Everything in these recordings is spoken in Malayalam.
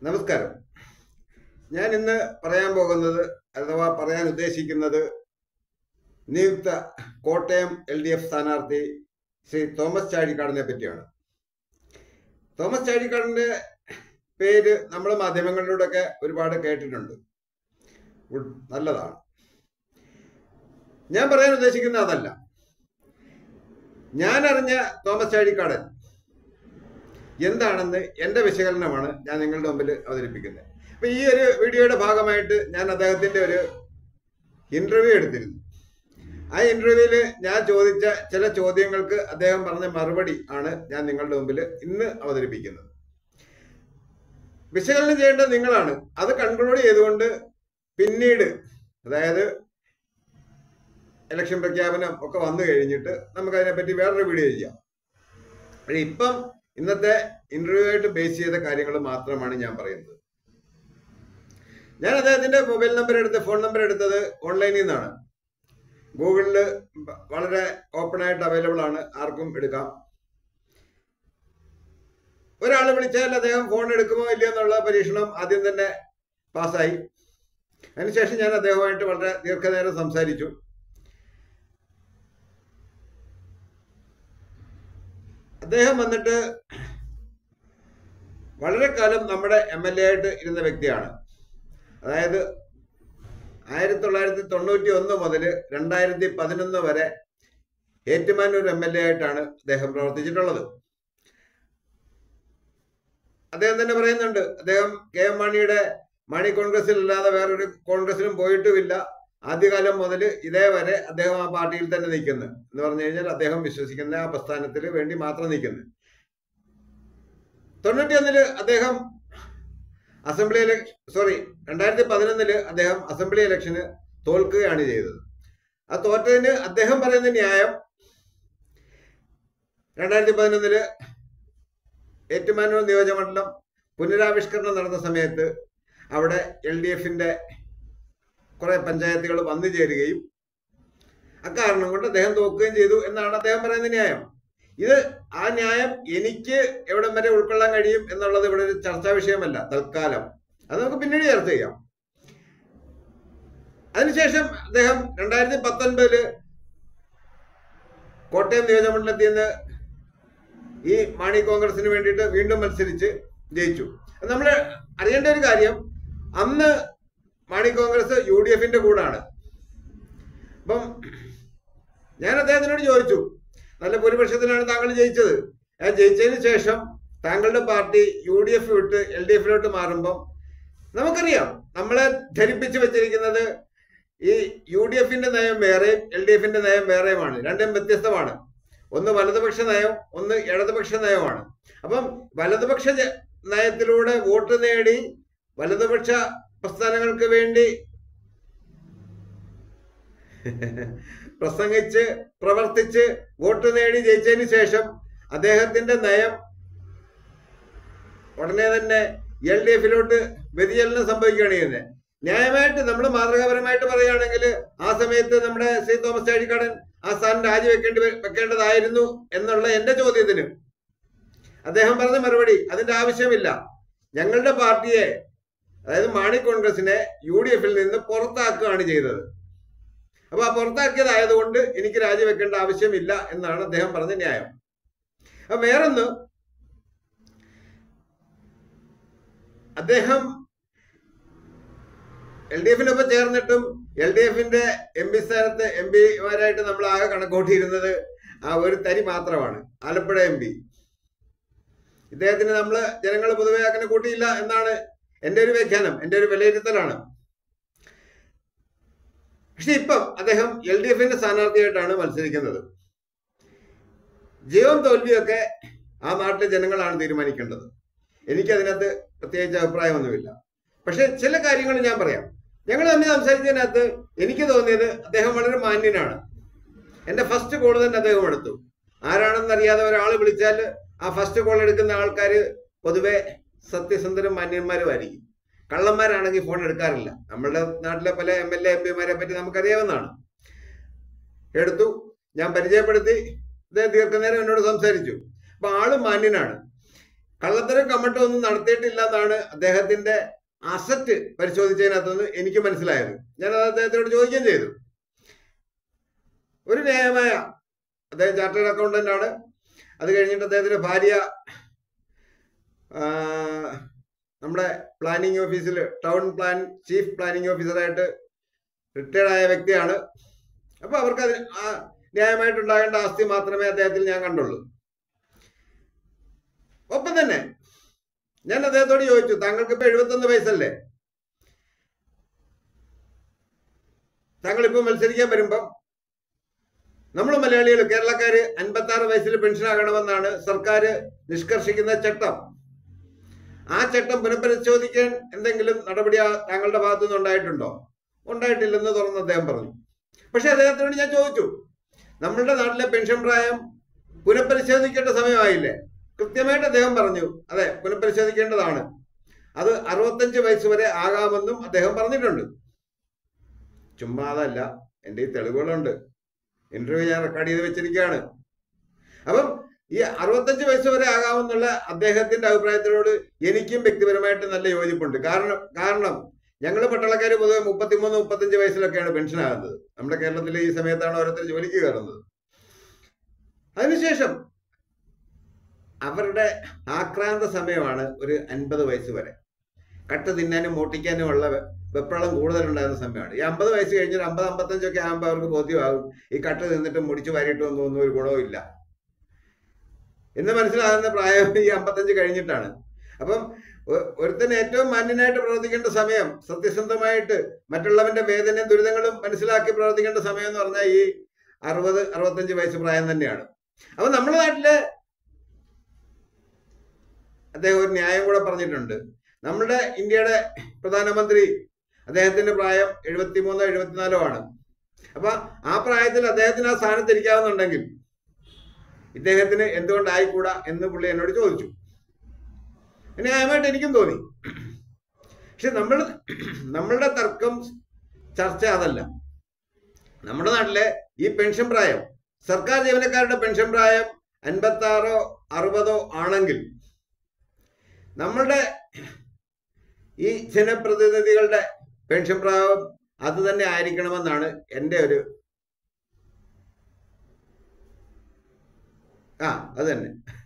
നമസ്കാരം ഞാൻ ഇന്ന് പറയാൻ പോകുന്നത് അഥവാ പറയാൻ ഉദ്ദേശിക്കുന്നത് നിയുക്ത കോട്ടയം എൽ ഡി എഫ് സ്ഥാനാർത്ഥി ശ്രീ തോമസ് ചാഴിക്കാടിനെ പറ്റിയാണ് തോമസ് ചാഴിക്കാടിന്റെ പേര് നമ്മൾ മാധ്യമങ്ങളിലൂടെയൊക്കെ ഒരുപാട് കേട്ടിട്ടുണ്ട് ഉൾ- നല്ലതാണ് ഞാൻ പറയാൻ ഉദ്ദേശിക്കുന്ന അതല്ല ഞാൻ അറിഞ്ഞ തോമസ് ചാഴിക്കാടൻ എന്താണെന്ന് എന്റെ വിശകലനമാണ് ഞാൻ നിങ്ങളുടെ മുമ്പിൽ അവതരിപ്പിക്കുന്നത് അപ്പൊ ഈ ഒരു വീഡിയോയുടെ ഭാഗമായിട്ട് ഞാൻ അദ്ദേഹത്തിന്റെ ഒരു ഇന്റർവ്യൂ എടുത്തിരുന്നു ആ ഇന്റർവ്യൂവിൽ ഞാൻ ചോദിച്ച ചില ചോദ്യങ്ങൾക്ക് അദ്ദേഹം പറഞ്ഞ മറുപടി ആണ് ഞാൻ നിങ്ങളുടെ മുമ്പിൽ ഇന്ന് അവതരിപ്പിക്കുന്നത് വിശകലനം ചെയ്യേണ്ടത് നിങ്ങളാണ് അത് കൺക്ലൂഡ് ചെയ്തുകൊണ്ട് പിന്നീട് അതായത് ഇലക്ഷൻ പ്രഖ്യാപനം ഒക്കെ വന്നു കഴിഞ്ഞിട്ട് നമുക്ക് അതിനെപ്പറ്റി വേറൊരു വീഡിയോ ചെയ്യാം പക്ഷേ ഇപ്പം ഇന്നത്തെ ഇന്റർവ്യൂ ആയിട്ട് ബേസ് ചെയ്ത കാര്യങ്ങൾ മാത്രമാണ് ഞാൻ പറയുന്നത് ഞാൻ അദ്ദേഹത്തിന്റെ മൊബൈൽ നമ്പർ എടുത്ത് ഫോൺ നമ്പർ എടുത്തത് ഓൺലൈനിൽ നിന്നാണ് ഗൂഗിളിൽ വളരെ ഓപ്പൺ ആയിട്ട് അവൈലബിൾ ആണ് ആർക്കും എടുക്കാം ഒരാൾ വിളിച്ചാൽ അദ്ദേഹം ഫോൺ എടുക്കുമോ ഇല്ലയോ എന്നുള്ള പരീക്ഷണം ആദ്യം തന്നെ പാസ്സായി അതിനുശേഷം ഞാൻ അദ്ദേഹവുമായിട്ട് വളരെ ദീർഘനേരം സംസാരിച്ചു അദ്ദേഹം വന്നിട്ട് വളരെ കാലം നമ്മുടെ എം എൽ എ ആയിട്ട് ഇരുന്ന വ്യക്തിയാണ് അതായത് ആയിരത്തി തൊള്ളായിരത്തി തൊണ്ണൂറ്റി ഒന്ന് മുതൽ രണ്ടായിരത്തി പതിനൊന്ന് വരെ ഏറ്റുമാനൂർ എം എൽ എ ആയിട്ടാണ് അദ്ദേഹം പ്രവർത്തിച്ചിട്ടുള്ളത് അദ്ദേഹം തന്നെ പറയുന്നുണ്ട് അദ്ദേഹം കെ എം മാണിയുടെ മാണി കോൺഗ്രസിൽ അല്ലാതെ വേറൊരു കോൺഗ്രസിലും പോയിട്ടുമില്ല ആദ്യകാലം മുതൽ ഇതേവരെ അദ്ദേഹം ആ പാർട്ടിയിൽ തന്നെ നിൽക്കുന്നു എന്ന് പറഞ്ഞു കഴിഞ്ഞാൽ അദ്ദേഹം വിശ്വസിക്കുന്ന ആ പ്രസ്ഥാനത്തിന് വേണ്ടി മാത്രം നിൽക്കുന്നു തൊണ്ണൂറ്റിയൊന്നില് അദ്ദേഹം അസംബ്ലി ഇലക്ഷൻ സോറി രണ്ടായിരത്തി പതിനൊന്നില് അദ്ദേഹം അസംബ്ലി ഇലക്ഷന് തോൽക്കുകയാണ് ചെയ്തത് ആ തോറ്റതിന് അദ്ദേഹം പറയുന്ന ന്യായം രണ്ടായിരത്തി പതിനൊന്നില് ഏറ്റുമാനൂർ നിയോജകമണ്ഡലം പുനരാവിഷ്കരണം നടന്ന സമയത്ത് അവിടെ എൽ ഡി എഫിന്റെ കുറെ പഞ്ചായത്തുകൾ വന്നു ചേരുകയും അക്കാരണം കൊണ്ട് അദ്ദേഹം തോക്കുകയും ചെയ്തു എന്നാണ് അദ്ദേഹം പറയുന്ന ന്യായം ഇത് ആ ന്യായം എനിക്ക് എവിടം വരെ ഉൾക്കൊള്ളാൻ കഴിയും എന്നുള്ളത് ഇവിടെ ഒരു ചർച്ചാ വിഷയമല്ല തൽക്കാലം അത് നമുക്ക് പിന്നീട് ചർച്ച ചെയ്യാം അതിനുശേഷം അദ്ദേഹം രണ്ടായിരത്തി പത്തൊൻപതില് കോട്ടയം നിയോജകമണ്ഡലത്തിൽ നിന്ന് ഈ മാണി കോൺഗ്രസിന് വേണ്ടിയിട്ട് വീണ്ടും മത്സരിച്ച് ജയിച്ചു നമ്മൾ അറിയേണ്ട ഒരു കാര്യം അന്ന് മാണി കോൺഗ്രസ് യു ഡി എഫിന്റെ കൂടാണ് അപ്പം ഞാൻ അദ്ദേഹത്തിനോട് ചോദിച്ചു നല്ല ഭൂരിപക്ഷത്തിനാണ് താങ്കൾ ജയിച്ചത് ആ ജയിച്ചതിന് ശേഷം താങ്കളുടെ പാർട്ടി യു ഡി എഫ് വിട്ട് എൽ ഡി എഫിലോട്ട് മാറുമ്പം നമുക്കറിയാം നമ്മളെ ധരിപ്പിച്ചു വെച്ചിരിക്കുന്നത് ഈ യു ഡി എഫിന്റെ നയം വേറെയും എൽ ഡി എഫിന്റെ നയം വേറെയുമാണ് രണ്ടും വ്യത്യസ്തമാണ് ഒന്ന് വലതുപക്ഷ നയം ഒന്ന് ഇടതുപക്ഷ നയമാണ് അപ്പം വലതുപക്ഷ ജ- നയത്തിലൂടെ വോട്ട് നേടി വലതുപക്ഷ പ്രസ്ഥാനങ്ങൾക്ക് വേണ്ടി പ്രസംഗിച്ച് പ്രവർത്തിച്ച് വോട്ട് നേടി ജയിച്ചതിന് ശേഷം അദ്ദേഹത്തിന്റെ നയം ഉടനെ തന്നെ എൽ ഡി എഫിലോട്ട് വ്യതിചലനം സംഭവിക്കുകയാണ് ചെയ്യുന്നത് ന്യായമായിട്ട് നമ്മൾ മാതൃകാപരമായിട്ട് പറയുകയാണെങ്കിൽ ആ സമയത്ത് നമ്മുടെ ശ്രീ തോമസ് ചാഴിക്കാടൻ ആ സ്ഥാനം രാജിവെക്കേണ്ടി വ- വെക്കേണ്ടതായിരുന്നു എന്നുള്ള എന്റെ ചോദ്യത്തിന് അദ്ദേഹം പറഞ്ഞ മറുപടി അതിന്റെ ആവശ്യമില്ല ഞങ്ങളുടെ പാർട്ടിയെ അതായത് മാണി കോൺഗ്രസിനെ യു ഡി എഫിൽ നിന്ന് പുറത്താക്കുകയാണ് ചെയ്തത് അപ്പൊ ആ പുറത്താക്കിയതായതുകൊണ്ട് എനിക്ക് രാജിവെക്കേണ്ട ആവശ്യമില്ല എന്നാണ് അദ്ദേഹം പറഞ്ഞ ന്യായം അപ്പൊ വേറൊന്ന് അദ്ദേഹം എൽ ഡി എഫിനൊപ്പം ചേർന്നിട്ടും എൽ ഡി എഫിന്റെ എം പി സ്ഥാനത്ത് എം പിമാരായിട്ട് നമ്മൾ ആകെ കണക്കൂട്ടിയിരുന്നത് ആ ഒരു തരി മാത്രമാണ് ആലപ്പുഴ എം പി ഇദ്ദേഹത്തിന് നമ്മൾ ജനങ്ങൾ പൊതുവെ അങ്ങനെ കൂട്ടിയില്ല എന്നാണ് എന്റെ ഒരു വ്യാഖ്യാനം എന്റെ ഒരു വിലയിരുത്തലാണ് പക്ഷെ ഇപ്പം അദ്ദേഹം എൽ ഡി എഫിന്റെ സ്ഥാനാർത്ഥിയായിട്ടാണ് മത്സരിക്കുന്നത് ജയവും തോൽവിയൊക്കെ ആ നാട്ടിലെ ജനങ്ങളാണ് തീരുമാനിക്കേണ്ടത് എനിക്കതിനകത്ത് പ്രത്യേകിച്ച് അഭിപ്രായമൊന്നുമില്ല പക്ഷെ ചില കാര്യങ്ങൾ ഞാൻ പറയാം ഞങ്ങൾ തമ്മിൽ സംസാരിച്ചതിനകത്ത് എനിക്ക് തോന്നിയത് അദ്ദേഹം വളരെ മാന്യനാണ് എന്റെ ഫസ്റ്റ് കോൾ തന്നെ അദ്ദേഹം എടുത്തു ആരാണെന്ന് അറിയാതെ ഒരാൾ വിളിച്ചാൽ ആ ഫസ്റ്റ് കോൾ എടുക്കുന്ന ആൾക്കാർ പൊതുവെ സത്യസന്ധരും മാന്യന്മാരുമായിരിക്കും കള്ളന്മാരാണെങ്കിൽ ഫോൺ എടുക്കാറില്ല നമ്മളുടെ നാട്ടിലെ പല എം എൽ എ എം പിമാരെ പറ്റി നമുക്കറിയാവുന്നതാണ് എടുത്തു ഞാൻ പരിചയപ്പെടുത്തി അദ്ദേഹം ദീർഘനേരം എന്നോട് സംസാരിച്ചു അപ്പൊ ആള് മാന്യനാണ് കള്ളത്തരം കമ്മട്ടും ഒന്നും നടത്തിയിട്ടില്ല എന്നാണ് അദ്ദേഹത്തിന്റെ അസറ്റ് പരിശോധിച്ചതിനകത്തുനിന്ന് എനിക്ക് മനസ്സിലായത് ഞാൻ അത് അദ്ദേഹത്തിനോട് ചോദിക്കുകയും ചെയ്തു ഒരു ന്യായമായ അദ്ദേഹം ചാർട്ടേഡ് അക്കൗണ്ടന്റ് ആണ് അത് കഴിഞ്ഞിട്ട് അദ്ദേഹത്തിന്റെ ഭാര്യ ആ, നമ്മുടെ പ്ലാനിംഗ് ഓഫീസിൽ ടൗൺ പ്ലാൻ ചീഫ് പ്ലാനിംഗ് ഓഫീസറായിട്ട് റിട്ടയർഡ് ആയ വ്യക്തിയാണ് അപ്പൊ അവർക്ക് അത് ആ ന്യായമായിട്ടുണ്ടാകേണ്ട ആസ്തി മാത്രമേ അദ്ദേഹത്തിൽ ഞാൻ കണ്ടുള്ളൂ ഒപ്പം തന്നെ ഞാൻ അദ്ദേഹത്തോട് ചോദിച്ചു താങ്കൾക്ക് ഇപ്പൊ എഴുപത്തൊന്ന് വയസ്സല്ലേ താങ്കൾ ഇപ്പൊ മത്സരിക്കാൻ വരുമ്പം നമ്മൾ മലയാളികൾ കേരളക്കാര് അൻപത്തി ആറ് വയസ്സിൽ പെൻഷൻ ആകണമെന്നാണ് സർക്കാർ നിഷ്കർഷിക്കുന്ന ചട്ടം ആ ചട്ടം പുനഃപരിശോധിക്കാൻ എന്തെങ്കിലും നടപടി ആ താങ്കളുടെ ഭാഗത്തു നിന്ന് ഉണ്ടായിട്ടുണ്ടോ ഉണ്ടായിട്ടില്ലെന്ന് തുറന്ന് അദ്ദേഹം പറഞ്ഞു പക്ഷെ അദ്ദേഹത്തിനോട് ഞാൻ ചോദിച്ചു നമ്മളുടെ നാട്ടിലെ പെൻഷൻ പ്രായം പുനഃപരിശോധിക്കേണ്ട സമയമായില്ലേ കൃത്യമായിട്ട് അദ്ദേഹം പറഞ്ഞു അതെ പുനഃപരിശോധിക്കേണ്ടതാണ് അത് അറുപത്തഞ്ച് വയസ്സ് വരെ ആകാമെന്നും അദ്ദേഹം പറഞ്ഞിട്ടുണ്ട് ചുമ്മാതല്ല എൻ്റെ ഈ തെളിവുകളുണ്ട് ഇന്റർവ്യൂ ഞാൻ റെക്കോർഡ് ചെയ്ത് വെച്ചിരിക്കുകയാണ് അപ്പം ഈ അറുപത്തഞ്ച് വയസ്സ് വരെ ആകാമെന്നുള്ള അദ്ദേഹത്തിന്റെ അഭിപ്രായത്തിനോട് എനിക്കും വ്യക്തിപരമായിട്ട് നല്ല യോജിപ്പുണ്ട് കാരണം കാരണം ഞങ്ങൾ പട്ടാളക്കാർ പൊതുവെ മുപ്പത്തിമൂന്ന് മുപ്പത്തഞ്ച് വയസ്സിലൊക്കെയാണ് പെൻഷൻ ആകുന്നത് നമ്മുടെ കേരളത്തിൽ ഈ സമയത്താണ് ഓരോരുത്തർ ജോലിക്ക് കയറുന്നത് അതിനുശേഷം അവരുടെ ആക്രാന്ത സമയമാണ് ഒരു അൻപത് വയസ്സ് വരെ കട്ട് തിന്നാനും മോട്ടിക്കാനും ഉള്ള വെ- വെപ്രാളം കൂടുതലുണ്ടാകുന്ന സമയമാണ് ഈ അമ്പത് വയസ്സ് കഴിഞ്ഞ് ഒരു അമ്പത് അമ്പത്തഞ്ചൊക്കെ ആകുമ്പോൾ അവർക്ക് ബോധ്യമാകും ഈ കട്ട് തിന്നിട്ട് മുടിച്ച് വാരിയിട്ട് ഒന്നും ഒന്നും ഒരു ഗുണവും ഇല്ല എന്ന് മനസ്സിലാകുന്ന പ്രായം ഈ അമ്പത്തഞ്ച് കഴിഞ്ഞിട്ടാണ് അപ്പം ഒ- ഒരുത്തന് ഏറ്റവും മാന്യനായിട്ട് പ്രവർത്തിക്കേണ്ട സമയം സത്യസന്ധമായിട്ട് മറ്റുള്ളവന്റെ വേദനയും ദുരിതങ്ങളും മനസ്സിലാക്കി പ്രവർത്തിക്കേണ്ട സമയം എന്ന് പറഞ്ഞാൽ ഈ അറുപത് അറുപത്തഞ്ച് വയസ്സ് പ്രായം തന്നെയാണ് അപ്പൊ നമ്മുടെ നാട്ടിലെ അദ്ദേഹം ഒരു ന്യായം കൂടെ പറഞ്ഞിട്ടുണ്ട് നമ്മുടെ ഇന്ത്യയുടെ പ്രധാനമന്ത്രി അദ്ദേഹത്തിന്റെ പ്രായം എഴുപത്തിമൂന്നോ എഴുപത്തിനാലോ ആണ് അപ്പൊ ആ പ്രായത്തിൽ അദ്ദേഹത്തിന് ആ സ്ഥാനത്ത് ഇരിക്കാവുന്നുണ്ടെങ്കിൽ ഇദ്ദേഹത്തിന് എന്തുകൊണ്ടായിക്കൂടാ എന്ന് പുള്ളി എന്നോട് ചോദിച്ചു ന്യായമായിട്ട് എനിക്കും തോന്നി പക്ഷെ നമ്മൾ നമ്മളുടെ തർക്കം ചർച്ച അതല്ല നമ്മുടെ നാട്ടിലെ ഈ പെൻഷൻ പ്രായം സർക്കാർ ജീവനക്കാരുടെ പെൻഷൻ പ്രായം അൻപത്തി ആറോ അറുപതോ ആണെങ്കിൽ നമ്മളുടെ ഈ ജനപ്രതിനിധികളുടെ പെൻഷൻ പ്രായം അത് തന്നെ ആയിരിക്കണമെന്നാണ് എൻ്റെ ഒരു ആ അത് തന്നെ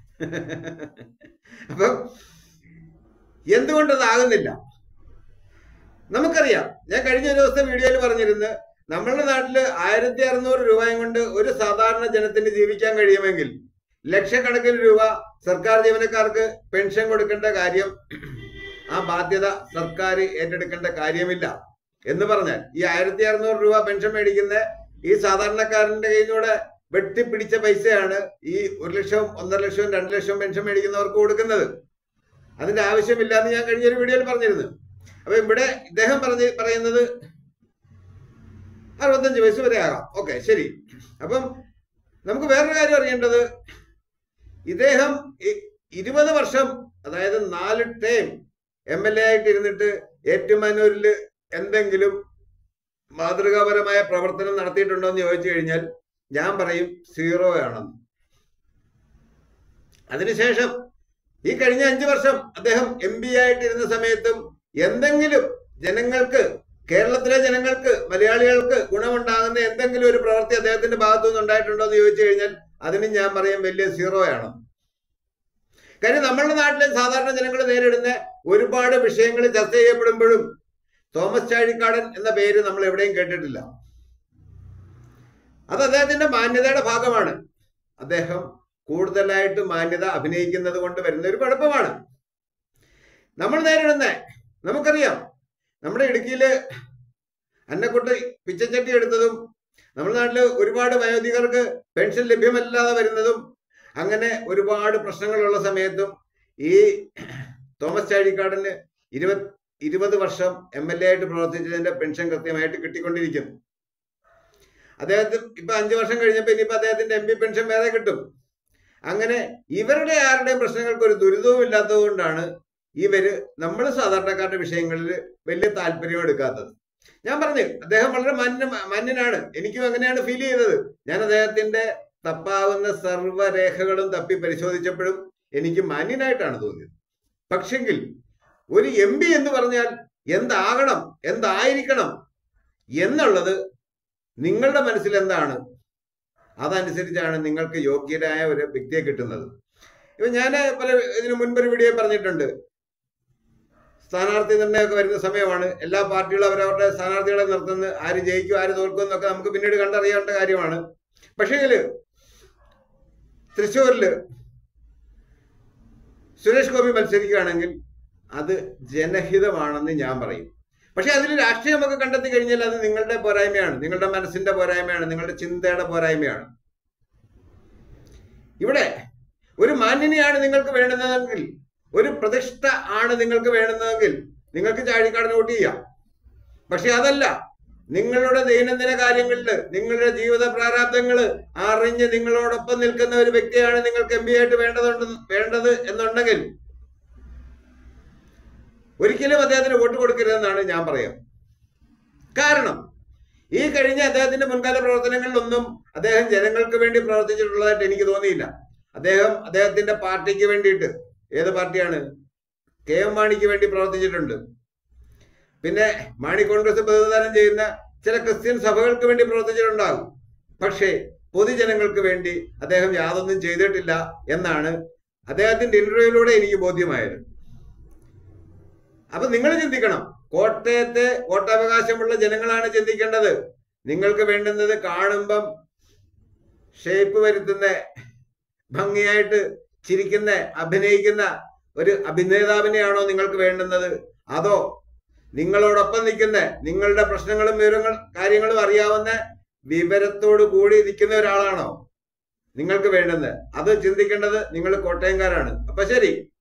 അപ്പം എന്തുകൊണ്ടത് ആകുന്നില്ല നമുക്കറിയാം ഞാൻ കഴിഞ്ഞ ഒരു ദിവസത്തെ വീഡിയോയിൽ പറഞ്ഞിരുന്നു നമ്മളുടെ നാട്ടിൽ ആയിരത്തി അറുന്നൂറ് രൂപയും കൊണ്ട് ഒരു സാധാരണ ജനത്തിന് ജീവിക്കാൻ കഴിയുമെങ്കിൽ ലക്ഷക്കണക്കിന് രൂപ സർക്കാർ ജീവനക്കാർക്ക് പെൻഷൻ കൊടുക്കേണ്ട കാര്യം ആ ബാധ്യത സർക്കാർ ഏറ്റെടുക്കേണ്ട കാര്യമില്ല എന്ന് പറഞ്ഞാൽ ഈ ആയിരത്തി അറുന്നൂറ് രൂപ പെൻഷൻ മേടിക്കുന്ന ഈ സാധാരണക്കാരന്റെ കയ്യിലൂടെ വെട്ടിപ്പിടിച്ച പൈസയാണ് ഈ ഒരു ലക്ഷവും ഒന്നര ലക്ഷവും രണ്ട് ലക്ഷവും പെൻഷൻ മേടിക്കുന്നവർക്ക് കൊടുക്കുന്നത് അതിന്റെ ആവശ്യമില്ല എന്ന് ഞാൻ കഴിഞ്ഞൊരു വീഡിയോയിൽ പറഞ്ഞിരുന്നു അപ്പൊ ഇവിടെ ഇദ്ദേഹം പറഞ്ഞ് പറയുന്നത് അറുപത്തഞ്ച് വയസ്സ് വരെ ആകാം ഓക്കെ ശരി അപ്പം നമുക്ക് വേറൊരു കാര്യം അറിയേണ്ടത് ഇദ്ദേഹം ഇ- ഇരുപത് വർഷം അതായത് നാല് ടൈം എം എൽ എ ആയിട്ട് ഇരുന്നിട്ട് ഏറ്റുമാനൂരിൽ എന്തെങ്കിലും മാതൃകാപരമായ പ്രവർത്തനം നടത്തിയിട്ടുണ്ടോ എന്ന് ചോദിച്ചു കഴിഞ്ഞാൽ ഞാൻ പറയും സീറോ ആണെന്ന് അതിനുശേഷം ഈ കഴിഞ്ഞ അഞ്ചു വർഷം അദ്ദേഹം എം പി ആയിട്ടിരുന്ന സമയത്തും എന്തെങ്കിലും ജനങ്ങൾക്ക് കേരളത്തിലെ ജനങ്ങൾക്ക് മലയാളികൾക്ക് ഗുണമുണ്ടാകുന്ന എന്തെങ്കിലും ഒരു പ്രവൃത്തി അദ്ദേഹത്തിന്റെ ഭാഗത്തു നിന്ന് ഉണ്ടായിട്ടുണ്ടോ എന്ന് ചോദിച്ചു കഴിഞ്ഞാൽ അതിന് ഞാൻ പറയും വലിയ സീറോ ആണ് കാര്യം നമ്മളുടെ നാട്ടിലെ സാധാരണ ജനങ്ങൾ നേരിടുന്ന ഒരുപാട് വിഷയങ്ങൾ ചർച്ച ചെയ്യപ്പെടുമ്പോഴും തോമസ് ചാഴിക്കാടൻ എന്ന പേര് നമ്മൾ എവിടെയും കേട്ടിട്ടില്ല അത് അദ്ദേഹത്തിന്റെ മാന്യതയുടെ ഭാഗമാണ് അദ്ദേഹം കൂടുതലായിട്ട് മാന്യത അഭിനയിക്കുന്നത് കൊണ്ട് വരുന്ന ഒരു കുഴപ്പമാണ് നമ്മൾ നേരിടുന്ന നമുക്കറിയാം നമ്മുടെ ഇടുക്കിയില് അന്നക്കുട്ടി പിച്ചച്ചട്ടി എടുത്തതും നമ്മുടെ നാട്ടില് ഒരുപാട് വയോധികർക്ക് പെൻഷൻ ലഭ്യമല്ലാതെ വരുന്നതും അങ്ങനെ ഒരുപാട് പ്രശ്നങ്ങളുള്ള സമയത്തും ഈ തോമസ് ചാഴിക്കാടന് ഇരുപത് ഇരുപത് വർഷം എം എൽ എ ആയിട്ട് പ്രവർത്തിച്ചതിന്റെ പെൻഷൻ കൃത്യമായിട്ട് കിട്ടിക്കൊണ്ടിരിക്കുന്നു അദ്ദേഹത്തിന് ഇപ്പൊ അഞ്ചു വർഷം കഴിഞ്ഞപ്പോ ഇനിയിപ്പോ അദ്ദേഹത്തിന്റെ എം പി പെൻഷൻ വേറെ കിട്ടും അങ്ങനെ ഇവരുടെ ആരുടെയും പ്രശ്നങ്ങൾക്ക് ഒരു ദുരിതവും ഇല്ലാത്തത് കൊണ്ടാണ് ഇവര് നമ്മൾ സാധാരണക്കാരുടെ വിഷയങ്ങളിൽ വലിയ താല്പര്യം എടുക്കാത്തത് ഞാൻ പറഞ്ഞു അദ്ദേഹം വളരെ മാന്യ മാന്യനാണ് എനിക്കും അങ്ങനെയാണ് ഫീൽ ചെയ്തത് ഞാൻ അദ്ദേഹത്തിന്റെ തപ്പാവുന്ന സർവ്വരേഖകളും തപ്പി പരിശോധിച്ചപ്പോഴും എനിക്ക് മാന്യനായിട്ടാണ് തോന്നിയത് പക്ഷെങ്കിൽ ഒരു എം പി എന്ന് പറഞ്ഞാൽ എന്താകണം എന്തായിരിക്കണം എന്നുള്ളത് നിങ്ങളുടെ മനസ്സിൽ എന്താണ് അതനുസരിച്ചാണ് നിങ്ങൾക്ക് യോഗ്യരായ ഒരു വ്യക്തിയെ കിട്ടുന്നത് ഇപ്പൊ ഞാൻ പല ഇതിനു മുൻപൊരു വീഡിയോ പറഞ്ഞിട്ടുണ്ട് സ്ഥാനാർത്ഥി നിർണ്ണയമൊക്കെ വരുന്ന സമയമാണ് എല്ലാ പാർട്ടികളും അവരവരുടെ സ്ഥാനാർത്ഥികളെ നിർത്തുന്നത് ആര് ജയിക്കും ആര് തോൽക്കും എന്നൊക്കെ നമുക്ക് പിന്നീട് കണ്ടറിയേണ്ട കാര്യമാണ് പക്ഷേങ്കില് തൃശ്ശൂരില് സുരേഷ് ഗോപി മത്സരിക്കുകയാണെങ്കിൽ അത് ജനഹിതമാണെന്ന് ഞാൻ പറയും പക്ഷെ അതിൽ രാഷ്ട്രീയമൊക്കെ കണ്ടെത്തി കഴിഞ്ഞാൽ അത് നിങ്ങളുടെ പോരായ്മയാണ് നിങ്ങളുടെ മനസ്സിന്റെ പോരായ്മയാണ് നിങ്ങളുടെ ചിന്തയുടെ പോരായ്മയാണ് ഇവിടെ ഒരു മാന്യനെയാണ് നിങ്ങൾക്ക് വേണ്ടുന്നതെങ്കിൽ ഒരു പ്രതിഷ്ഠ ആണ് നിങ്ങൾക്ക് വേണ്ടുന്നതെങ്കിൽ നിങ്ങൾക്ക് ചാഴിക്കാടിന് വോട്ട് ചെയ്യാം പക്ഷെ അതല്ല നിങ്ങളുടെ ദൈനംദിന കാര്യങ്ങളിൽ നിങ്ങളുടെ ജീവിത പ്രാരാബ്ദങ്ങൾ അറിഞ്ഞ് നിങ്ങളോടൊപ്പം നിൽക്കുന്ന ഒരു വ്യക്തിയാണ് നിങ്ങൾക്ക് എം പി ആയിട്ട് വേണ്ടതുണ്ട് വേണ്ടത് എന്നുണ്ടെങ്കിൽ ഒരിക്കലും അദ്ദേഹത്തിന് വോട്ട് കൊടുക്കരുതെന്നാണ് ഞാൻ പറയാം കാരണം ഈ കഴിഞ്ഞ അദ്ദേഹത്തിന്റെ മുൻകാല പ്രവർത്തനങ്ങളിലൊന്നും അദ്ദേഹം ജനങ്ങൾക്ക് വേണ്ടി പ്രവർത്തിച്ചിട്ടുള്ളതായിട്ട് എനിക്ക് തോന്നിയില്ല അദ്ദേഹം അദ്ദേഹത്തിന്റെ പാർട്ടിക്ക് വേണ്ടിയിട്ട് ഏത് പാർട്ടിയാണ് കെ എം മാണിക്ക് വേണ്ടി പ്രവർത്തിച്ചിട്ടുണ്ട് പിന്നെ മാണി കോൺഗ്രസ് പ്രതിദാനം ചെയ്യുന്ന ചില ക്രിസ്ത്യൻ സഭകൾക്ക് വേണ്ടി പ്രവർത്തിച്ചിട്ടുണ്ടാകും പക്ഷേ പൊതുജനങ്ങൾക്ക് വേണ്ടി അദ്ദേഹം യാതൊന്നും ചെയ്തിട്ടില്ല എന്നാണ് അദ്ദേഹത്തിന്റെ ഇന്റർവ്യൂവിലൂടെ എനിക്ക് ബോധ്യമായത് അപ്പൊ നിങ്ങൾ ചിന്തിക്കണം കോട്ടയത്തെ വോട്ടവകാശമുള്ള ജനങ്ങളാണ് ചിന്തിക്കേണ്ടത് നിങ്ങൾക്ക് വേണ്ടുന്നത് കാണുമ്പം ഷേപ്പ് വരുത്തുന്ന ഭംഗിയായിട്ട് ചിരിക്കുന്ന അഭിനയിക്കുന്ന ഒരു അഭിനേതാവിനെയാണോ നിങ്ങൾക്ക് വേണ്ടുന്നത് അതോ നിങ്ങളോടൊപ്പം നിൽക്കുന്ന നിങ്ങളുടെ പ്രശ്നങ്ങളും വിവരങ്ങൾ കാര്യങ്ങളും അറിയാവുന്ന വിവരത്തോടു കൂടി നിൽക്കുന്ന ഒരാളാണോ നിങ്ങൾക്ക് വേണ്ടുന്നത് അത് ചിന്തിക്കേണ്ടത് നിങ്ങൾ കോട്ടയംകാരാണ് അപ്പൊ ശരി